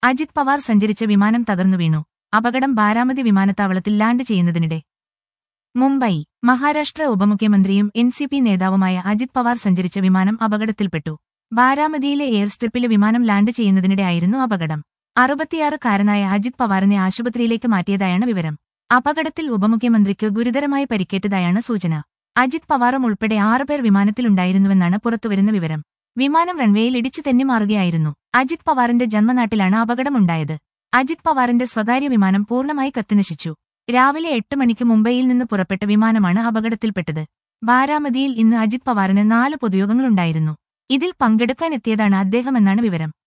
അജിത് പവാർ സഞ്ചരിച്ച വിമാനം തകർന്നു വീണു അപകടം ബാരാമതി വിമാനത്താവളത്തിൽ ലാൻഡ് ചെയ്യുന്നതിനിടെ മുംബൈ മഹാരാഷ്ട്ര ഉപമുഖ്യമന്ത്രിയും എൻ സി പി നേതാവുമായ അജിത് പവാർ സഞ്ചരിച്ച വിമാനം അപകടത്തിൽപ്പെട്ടു ബാരാമതിയിലെ എയർ സ്ട്രിപ്പിലെ വിമാനം ലാൻഡ് ചെയ്യുന്നതിനിടെയായിരുന്നു അപകടം അറുപത്തിയാറുകാരനായ അജിത് പവാറിനെ ആശുപത്രിയിലേക്ക് മാറ്റിയതായാണ് വിവരം അപകടത്തിൽ ഉപമുഖ്യമന്ത്രിക്ക് ഗുരുതരമായി പരിക്കേറ്റതായാണ് സൂചന അജിത് പവാറും ഉൾപ്പെടെ ആറുപേർ വിമാനത്തിലുണ്ടായിരുന്നുവെന്നാണ് പുറത്തുവരുന്ന വിവരം വിമാനം റൺവേയിൽ ഇടിച്ചു തെന്നിമാറുകയായിരുന്നു അജിത് പവാറിന്റെ ജന്മനാട്ടിലാണ് അപകടമുണ്ടായത് അജിത് പവാറിന്റെ സ്വകാര്യ വിമാനം പൂർണ്ണമായി കത്തിനശിച്ചു രാവിലെ എട്ട് മണിക്ക് മുംബൈയിൽ നിന്ന് പുറപ്പെട്ട വിമാനമാണ് അപകടത്തിൽപ്പെട്ടത് ബാരാമതിയിൽ ഇന്ന് അജിത് പവാറിന് നാല് പൊതുയോഗങ്ങളുണ്ടായിരുന്നു ഇതിൽ പങ്കെടുക്കാനെത്തിയതാണ് അദ്ദേഹമെന്നാണ് വിവരം